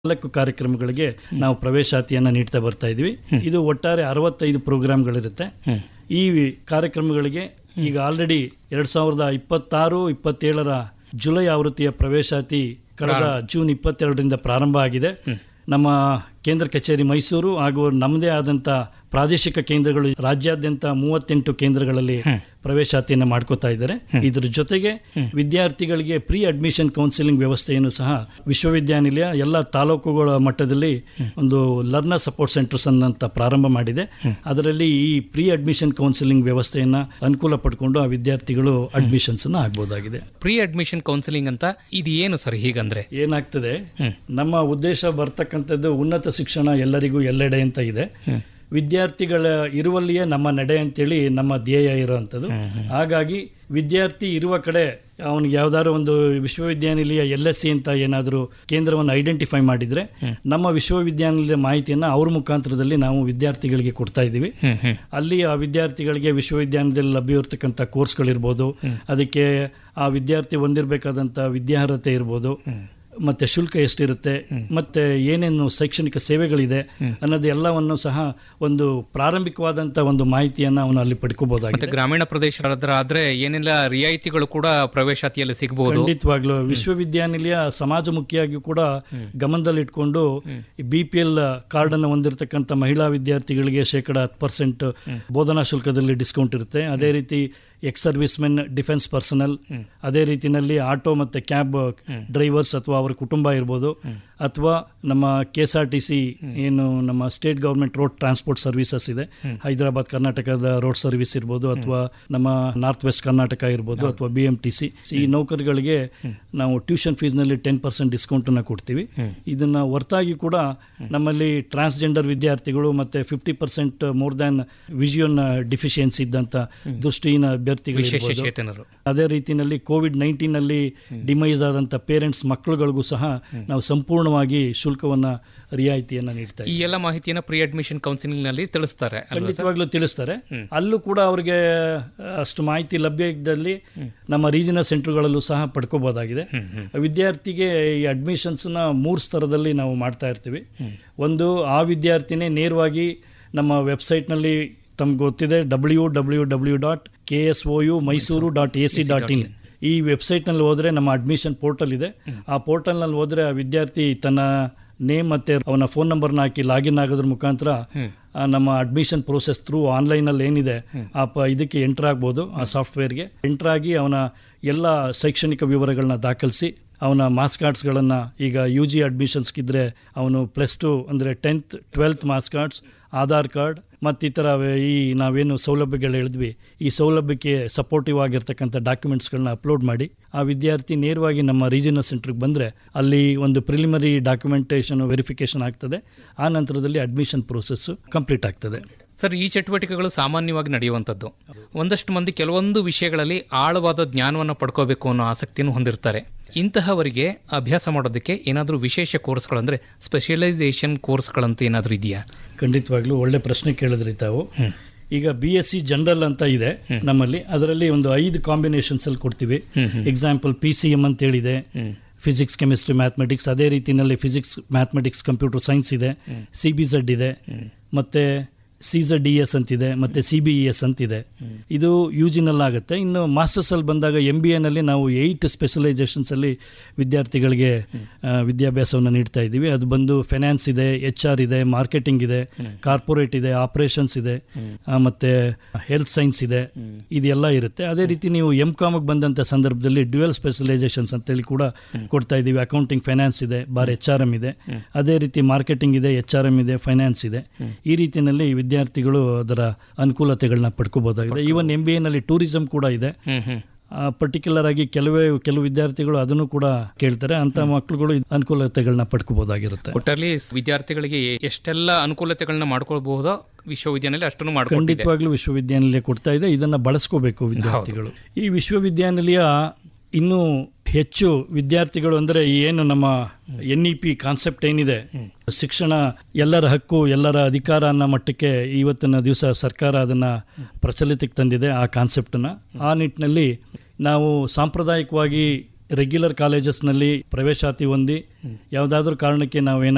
ನಾಲ್ಕು ಕಾರ್ಯಕ್ರಮಗಳಿಗೆ ನಾವು ಪ್ರವೇಶಾತಿಯನ್ನ ನೀಡ್ತಾ ಬರ್ತಾ ಇದ್ವಿ ಇದು ಒಟ್ಟಾರೆ ಅರವತ್ತೈದು ಪ್ರೋಗ್ರಾಮ್ಗಳಿರುತ್ತೆ ಈ ಕಾರ್ಯಕ್ರಮಗಳಿಗೆ ಈಗ ಆಲ್ರೆಡಿ ಎರಡ್ ಸಾವಿರದ ಇಪ್ಪತ್ತಾರು ಇಪ್ಪತ್ತೇಳರ ಜುಲೈ ಆವೃತ್ತಿಯ ಪ್ರವೇಶಾತಿ ಕಳೆದ ಜೂನ್ ಇಪ್ಪತ್ತೆರಡರಿಂದ ಪ್ರಾರಂಭ ಆಗಿದೆ ನಮ್ಮ ಕೇಂದ್ರ ಕಚೇರಿ ಮೈಸೂರು ಹಾಗೂ ನಮ್ಮದೇ ಆದಂತ ಪ್ರಾದೇಶಿಕ ಕೇಂದ್ರಗಳು ರಾಜ್ಯಾದ್ಯಂತ ಮೂವತ್ತೆಂಟು ಕೇಂದ್ರಗಳಲ್ಲಿ ಪ್ರವೇಶಾತಿಯನ್ನು ಮಾಡ್ಕೋತಾ ಇದ್ದಾರೆ ಇದ್ರ ಜೊತೆಗೆ ವಿದ್ಯಾರ್ಥಿಗಳಿಗೆ ಪ್ರೀ ಅಡ್ಮಿಷನ್ ಕೌನ್ಸಿಲಿಂಗ್ ವ್ಯವಸ್ಥೆಯನ್ನು ಸಹ ವಿಶ್ವವಿದ್ಯಾನಿಲಯ ಎಲ್ಲ ತಾಲೂಕುಗಳ ಮಟ್ಟದಲ್ಲಿ ಒಂದು ಲರ್ನರ್ ಸಪೋರ್ಟ್ ಸೆಂಟರ್ಸ್ ಅಂತ ಪ್ರಾರಂಭ ಮಾಡಿದೆ ಅದರಲ್ಲಿ ಈ ಪ್ರೀ ಅಡ್ಮಿಷನ್ ಕೌನ್ಸಿಲಿಂಗ್ ವ್ಯವಸ್ಥೆಯನ್ನ ಅನುಕೂಲ ಪಡ್ಕೊಂಡು ಆ ವಿದ್ಯಾರ್ಥಿಗಳು ಅಡ್ಮಿಷನ್ಸ್ ಅನ್ನ ಆಗ್ಬೋದಾಗಿದೆ ಪ್ರೀ ಅಡ್ಮಿಷನ್ ಕೌನ್ಸಿಲಿಂಗ್ ಅಂತ ಇದು ಏನು ಸರ್ ಹೀಗಂದ್ರೆ ಏನಾಗ್ತದೆ ನಮ್ಮ ಉದ್ದೇಶ ಬರ್ತಕ್ಕಂಥದ್ದು ಉನ್ನತ ಶಿಕ್ಷಣ ಎಲ್ಲರಿಗೂ ಎಲ್ಲೆಡೆ ಅಂತ ಇದೆ ವಿದ್ಯಾರ್ಥಿಗಳ ಇರುವಲ್ಲಿಯೇ ನಮ್ಮ ನಡೆ ಅಂತೇಳಿ ನಮ್ಮ ಧ್ಯೇಯ ಇರುವಂಥದ್ದು ಹಾಗಾಗಿ ವಿದ್ಯಾರ್ಥಿ ಇರುವ ಕಡೆ ಅವನಿಗೆ ಯಾವ್ದಾದ್ರು ಒಂದು ವಿಶ್ವವಿದ್ಯಾನಿಲಯ ಎಲ್ ಎಸ್ ಸಿ ಅಂತ ಏನಾದರೂ ಕೇಂದ್ರವನ್ನು ಐಡೆಂಟಿಫೈ ಮಾಡಿದ್ರೆ ನಮ್ಮ ವಿಶ್ವವಿದ್ಯಾನಿಲಯ ಮಾಹಿತಿಯನ್ನು ಅವ್ರ ಮುಖಾಂತರದಲ್ಲಿ ನಾವು ವಿದ್ಯಾರ್ಥಿಗಳಿಗೆ ಕೊಡ್ತಾ ಇದ್ದೀವಿ ಅಲ್ಲಿ ಆ ವಿದ್ಯಾರ್ಥಿಗಳಿಗೆ ವಿಶ್ವವಿದ್ಯಾನಿಲಯದಲ್ಲಿ ಲಭ್ಯವಿರ್ತಕ್ಕಂಥ ಕೋರ್ಸ್ಗಳಿರ್ಬೋದು ಅದಕ್ಕೆ ಆ ವಿದ್ಯಾರ್ಥಿ ಹೊಂದಿರಬೇಕಾದಂಥ ವಿದ್ಯಾರ್ಹತೆ ಇರ್ಬೋದು ಮತ್ತೆ ಶುಲ್ಕ ಎಷ್ಟಿರುತ್ತೆ ಮತ್ತೆ ಏನೇನು ಶೈಕ್ಷಣಿಕ ಸೇವೆಗಳಿದೆ ಅನ್ನೋದು ಎಲ್ಲವನ್ನು ಸಹ ಒಂದು ಪ್ರಾರಂಭಿಕವಾದಂತ ಒಂದು ಮಾಹಿತಿಯನ್ನ ಅವನು ಅಲ್ಲಿ ಮತ್ತೆ ಪಡ್ಕೋಬಹುದಾಗಿದೆ ಗ್ರಾಮೀಣ ಪ್ರದೇಶರಾದ್ರೆ ಏನೆಲ್ಲ ರಿಯಾಯಿತಿಗಳು ಕೂಡ ಪ್ರವೇಶಾತಿಯಲ್ಲಿ ಸಿಗಬಹುದು ಖಂಡಿತವಾಗ್ಲೂ ವಿಶ್ವವಿದ್ಯಾನಿಲಯ ಸಮಾಜಮುಖಿಯಾಗಿ ಕೂಡ ಗಮನದಲ್ಲಿಟ್ಕೊಂಡು ಬಿ ಪಿ ಎಲ್ ಕಾರ್ಡ್ ಅನ್ನು ಹೊಂದಿರತಕ್ಕಂಥ ಮಹಿಳಾ ವಿದ್ಯಾರ್ಥಿಗಳಿಗೆ ಶೇಕಡ ಹತ್ತು ಪರ್ಸೆಂಟ್ ಬೋಧನಾ ಶುಲ್ಕದಲ್ಲಿ ಡಿಸ್ಕೌಂಟ್ ಇರುತ್ತೆ ಅದೇ ರೀತಿ ex service men defence personnel ಅದೇ ರೀತಿನಲ್ಲಿ ಆಟೋ ಮತ್ತೆ ಕ್ಯಾಬ್ ಡ್ರೈವರ್ಸ್ ಅಥವಾ ಅವರ ಕುಟುಂಬ ಇರ್ಬೋದು ಅಥವಾ ನಮ್ಮ K S R T C ಏನು ನಮ್ಮ state government road transport services ಇದೆ ಹೈದರಾಬಾದ್ ಕರ್ನಾಟಕದ ರೋಡ್ ಸರ್ವಿಸ್ ಇರ್ಬೋದು ಅಥವಾ ನಮ್ಮ ನಾರ್ತ್ ವೆಸ್ಟ್ ಕರ್ನಾಟಕ ಇರ್ಬೋದು ಅಥವಾ ಬಿ ಎಂ ಟಿ ಸಿ ಈ ನೌಕರಿಗಳಿಗೆ ನಾವು ಟ್ಯೂಷನ್ ಫೀಸ್ನಲ್ಲಿ ಟೆನ್ ಪರ್ಸೆಂಟ್ ಡಿಸ್ಕೌಂಟನ್ನು ಕೊಡ್ತೀವಿ ಇದನ್ನ ಹೊರತಾಗಿ ಕೂಡ ನಮ್ಮಲ್ಲಿ ಟ್ರಾನ್ಸ್ಜೆಂಡರ್ ವಿದ್ಯಾರ್ಥಿಗಳು ಮತ್ತೆ fifty percent more than vision deficiency ಇದ್ದಂಥ ದೃಷ್ಟಿಹೀನ ಅಭ್ಯರ್ಥಿಗಳು ವಿಶೇಷ ಇರ್ಬೋದು. ಚೇತನರು ಅದೇ ರೀತಿಯಲ್ಲಿ ಕೋವಿಡ್ ನೈನ್ಟೀನ್ ಅಲ್ಲಿ ಡಿಮೈಸ್ ಆದಂತ ಪೇರೆಂಟ್ಸ್ ಮಕ್ಕಳುಗಳಿಗೂ ಸಹ ನಾವು ಸಂಪೂರ್ಣವಾಗಿ ಶುಲ್ಕವನ್ನ ರಿಯಾಯಿತಿಯನ್ನ ನೀಡ್ತಾ ಈ ಎಲ್ಲ ಮಾಹಿತಿಯನ್ನ ಪ್ರೀ ಅಡ್ಮಿಷನ್ ಕೌನ್ಸಿಲಿಂಗ್ ನಲ್ಲಿ ತಿಳಿಸ್ತಾರೆ ಅಲ್ವಾ ಸರ್? ಖಂಡಿತವಾಗ್ಲೂ ತಿಳಿಸ್ತಾರೆ ಅಲ್ಲೂ ಕೂಡ ಅವ್ರಿಗೆ ಅಷ್ಟು ಮಾಹಿತಿ ಲಭ್ಯ ಇದ್ದಲ್ಲಿ ನಮ್ಮ ರೀಜನಲ್ ಸೆಂಟರ್ಗಳಲ್ಲೂ ಸಹ ಪಡ್ಕೋಬಹುದಾಗಿದೆ ವಿದ್ಯಾರ್ಥಿಗೆ ಈ ಅಡ್ಮಿಷನ್ಸ್ ನ ಮೂರು ಸ್ತರದಲ್ಲಿ ನಾವು ಮಾಡ್ತಾ ಇರ್ತೀವಿ ಒಂದು ಆ ವಿದ್ಯಾರ್ಥಿನೇ ನೇರವಾಗಿ ನಮ್ಮ ವೆಬ್ಸೈಟ್ನಲ್ಲಿ ತಮ್ಗೆ ಗೊತ್ತಿದೆ W W W dot K S O U Mysuru dot A C dot in ಈ ವೆಬ್ಸೈಟ್ನಲ್ಲಿ ಹೋದ್ರೆ ನಮ್ಮ ಅಡ್ಮಿಷನ್ ಪೋರ್ಟಲ್ ಇದೆ ಆ ಪೋರ್ಟಲ್ನಲ್ಲಿ ಹೋದ್ರೆ ಆ ವಿದ್ಯಾರ್ಥಿ ತನ್ನ ನೇಮ್ ಮತ್ತೆ ಅವನ ಫೋನ್ ನಂಬರ್ನ ಹಾಕಿ ಲಾಗಿನ್ ಆಗೋದ್ರ ಮುಖಾಂತರ ಆ, ನಮ್ಮ ಅಡ್ಮಿಷನ್ ಪ್ರೋಸೆಸ್ ಥ್ರೂ ಆನ್ಲೈನಲ್ಲಿ ಏನಿದೆ ಆ ಪ ಇದಕ್ಕೆ ಎಂಟರ್ ಆಗ್ಬೋದು ಆ ಸಾಫ್ಟ್ವೇರ್ಗೆ ಎಂಟರ್ ಆಗಿ ಅವನ ಎಲ್ಲ ಶೈಕ್ಷಣಿಕ ವಿವರಗಳನ್ನ ದಾಖಲಿಸಿ ಅವನ ಮಾರ್ಕ್ಸ್ ಕಾರ್ಡ್ಸ್ಗಳನ್ನು ಈಗ ಯು ಜಿ ಅಡ್ಮಿಷನ್ಸ್ಗಿದ್ರೆ ಅವನು ಪ್ಲಸ್ ಟು ಅಂದರೆ tenth twelfth marks cards Aadhaar card ಮತ್ತು ಈ ಥರ ಈ ನಾವೇನು ಸೌಲಭ್ಯಗಳು ಹೇಳಿದ್ವಿ ಈ ಸೌಲಭ್ಯಕ್ಕೆ ಸಪೋರ್ಟಿವ್ ಆಗಿರ್ತಕ್ಕಂಥ ಡಾಕ್ಯುಮೆಂಟ್ಸ್ಗಳನ್ನ ಅಪ್ಲೋಡ್ ಮಾಡಿ ಆ ವಿದ್ಯಾರ್ಥಿ ನೇರವಾಗಿ ನಮ್ಮ ರೀಜನಲ್ ಸೆಂಟ್ರಿಗೆ ಬಂದರೆ ಅಲ್ಲಿ ಒಂದು ಪ್ರಿಲಿಮರಿ ಡಾಕ್ಯುಮೆಂಟೇಷನ್ ವೆರಿಫಿಕೇಷನ್ ಆಗ್ತದೆ ಆ ನಂತರದಲ್ಲಿ ಅಡ್ಮಿಷನ್ ಪ್ರೋಸೆಸ್ಸು ಕಂಪ್ಲೀಟ್ ಆಗ್ತದೆ ಸರ್ ಈ ಚಟುವಟಿಕೆಗಳು ಸಾಮಾನ್ಯವಾಗಿ ನಡೆಯುವಂಥದ್ದು ಒಂದಷ್ಟು ಮಂದಿ ಕೆಲವೊಂದು ವಿಷಯಗಳಲ್ಲಿ ಆಳವಾದ ಜ್ಞಾನವನ್ನು ಪಡ್ಕೋಬೇಕು ಅನ್ನೋ ಆಸಕ್ತಿಯನ್ನು ಹೊಂದಿರ್ತಾರೆ ಇಂತಹವರಿಗೆ ಅಭ್ಯಾಸ ಮಾಡೋದಕ್ಕೆ ಏನಾದರೂ ವಿಶೇಷ ಕೋರ್ಸ್ಗಳಂದ್ರೆ ಸ್ಪೆಷಲೈಸೇಷನ್ ಕೋರ್ಸ್ಗಳಂತ ಏನಾದರೂ ಇದೆಯಾ ಖಂಡಿತವಾಗ್ಲೂ ಒಳ್ಳೆ ಪ್ರಶ್ನೆ ಕೇಳಿದ್ರಿ ತಾವು ಈಗ ಬಿ ಎಸ್ ಸಿ ಜನರಲ್ ಅಂತ ಇದೆ ನಮ್ಮಲ್ಲಿ ಅದರಲ್ಲಿ ಒಂದು ಐದು ಕಾಂಬಿನೇಷನ್ಸ್ ಅಲ್ಲಿ ಕೊಡ್ತೀವಿ ಎಕ್ಸಾಂಪಲ್ ಪಿ ಸಿ ಎಂ ಅಂತ ಹೇಳಿದೆ ಫಿಸಿಕ್ಸ್ ಕೆಮಿಸ್ಟ್ರಿ ಮ್ಯಾಥಮೆಟಿಕ್ಸ್ ಅದೇ ರೀತಿಯಲ್ಲಿ ಫಿಸಿಕ್ಸ್ ಮ್ಯಾಥಮೆಟಿಕ್ಸ್ ಕಂಪ್ಯೂಟರ್ ಸೈನ್ಸ್ ಇದೆ ಸಿ ಬಿ ಝಡ್ ಇದೆ ಮತ್ತೆ ಸಿಝಡ್ ಡಿ ಎಸ್ ಅಂತಿದೆ ಮತ್ತೆ ಸಿ ಬಿ ಇ ಎಸ್ ಅಂತಿದೆ ಇದು ಯು ಜಿನಲ್ಲಿ ಆಗುತ್ತೆ ಇನ್ನು ಮಾಸ್ಟರ್ಸ್ ಅಲ್ಲಿ ಬಂದಾಗ ಎಂ ಬಿ ಎನಲ್ಲಿ ನಾವು ಏಯ್ಟ್ ಸ್ಪೆಷಲೈಸೇಷನ್ಸ್ ಅಲ್ಲಿ ವಿದ್ಯಾರ್ಥಿಗಳಿಗೆ ಆ, ವಿದ್ಯಾಭ್ಯಾಸವನ್ನು ನೀಡ್ತಾ ಇದ್ದೀವಿ ಅದು ಬಂದು ಫೈನಾನ್ಸ್ ಇದೆ ಎಚ್ ಆರ್ ಇದೆ ಮಾರ್ಕೆಟಿಂಗ್ ಇದೆ ಕಾರ್ಪೊರೇಟ್ ಇದೆ ಆಪರೇಷನ್ಸ್ ಇದೆ ಆ, ಮತ್ತೆ ಹೆಲ್ತ್ ಸೈನ್ಸ್ ಇದೆ ಇದೆಲ್ಲ ಇರುತ್ತೆ ಅದೇ ರೀತಿ ನೀವು ಎಂ ಕಾಮಿಗೆ ಬಂದಂಥ ಸಂದರ್ಭದಲ್ಲಿ ಡ್ಯುಯಲ್ ಸ್ಪೆಷಲೈಸೇಷನ್ಸ್ ಅಂತೇಳಿ ಕೂಡ ಕೊಡ್ತಾ ಇದ್ದೀವಿ ಅಕೌಂಟಿಂಗ್ ಫೈನಾನ್ಸ್ ಇದೆ ಬಾರ್ ಎಚ್ ಆರ್ ಎಮ್ ಇದೆ ಅದೇ ರೀತಿ ಮಾರ್ಕೆಟಿಂಗ್ ಇದೆ ಎಚ್ ಆರ್ ಎಮ್ ಇದೆ ಫೈನಾನ್ಸ್ ಇದೆ ಈ ರೀತಿಯಲ್ಲಿ ವಿದ್ಯಾರ್ಥಿಗಳು ಅದರ ಅನುಕೂಲತೆಗಳನ್ನ ಪಡ್ಕೋಬಹುದಾಗಿದೆ ಈವನ್ ಎಂ ಬಿ ಎನಲ್ಲಿ ಟೂರಿಸಂ ಕೂಡ ಇದೆ ಹ್ಮ್ ಹ್ಮ್ ಪರ್ಟಿಕ್ಯುಲರ್ ಆಗಿ ಕೆಲವೇ ಕೆಲವು ವಿದ್ಯಾರ್ಥಿಗಳು ಅದನ್ನು ಕೂಡ ಕೇಳ್ತಾರೆ ಅಂತ ಮಕ್ಕಳುಗಳು ಅನುಕೂಲತೆಗಳನ್ನ ಪಡ್ಕೋಬಹುದಾಗಿರುತ್ತೆ ಒಟ್ಟಲ್ಲಿ ವಿದ್ಯಾರ್ಥಿಗಳಿಗೆ ಎಷ್ಟೆಲ್ಲ ಅನುಕೂಲತೆಗಳನ್ನ ಮಾಡ್ಕೊಳ್ಬಹುದೋ ವಿಶ್ವವಿದ್ಯಾನಿಲಯ ಅಷ್ಟನ್ನು ಮಾಡ್ಕೊಂಡಿದೆ ಖಂಡಿತವಾಗ್ಲೂ ವಿಶ್ವವಿದ್ಯಾನಿಲಯ ಕೊಡ್ತಾ ಇದೆ ಇದನ್ನ ಬಳಸ್ಕೋಬೇಕು ವಿದ್ಯಾರ್ಥಿಗಳು ಈ ವಿಶ್ವವಿದ್ಯಾನಿಲಯ ಇನ್ನೂ ಹೆಚ್ಚು ವಿದ್ಯಾರ್ಥಿಗಳು ಅಂದ್ರೆ ಈ ಏನು ನಮ್ಮ ಎನ್ ಇ ಪಿ ಕಾನ್ಸೆಪ್ಟ್ ಏನಿದೆ ಶಿಕ್ಷಣ ಎಲ್ಲರ ಹಕ್ಕು ಎಲ್ಲರ ಅಧಿಕಾರ ಅನ್ನೋ ಮಟ್ಟಕ್ಕೆ ಇವತ್ತಿನ ದಿವಸ ಸರ್ಕಾರ ಅದನ್ನ ಪ್ರಚಲಿತಕ್ಕೆ ತಂದಿದೆ ಆ ಕಾನ್ಸೆಪ್ಟನ್ನ ಆ ನಿಟ್ಟಿನಲ್ಲಿ ನಾವು ಸಾಂಪ್ರದಾಯಿಕವಾಗಿ ರೆಗ್ಯುಲರ್ ಕಾಲೇಜಸ್ನಲ್ಲಿ ಪ್ರವೇಶಾತಿ ಹೊಂದಿ ಯಾವುದಾದ್ರೂ ಕಾರಣಕ್ಕೆ ನಾವೇನ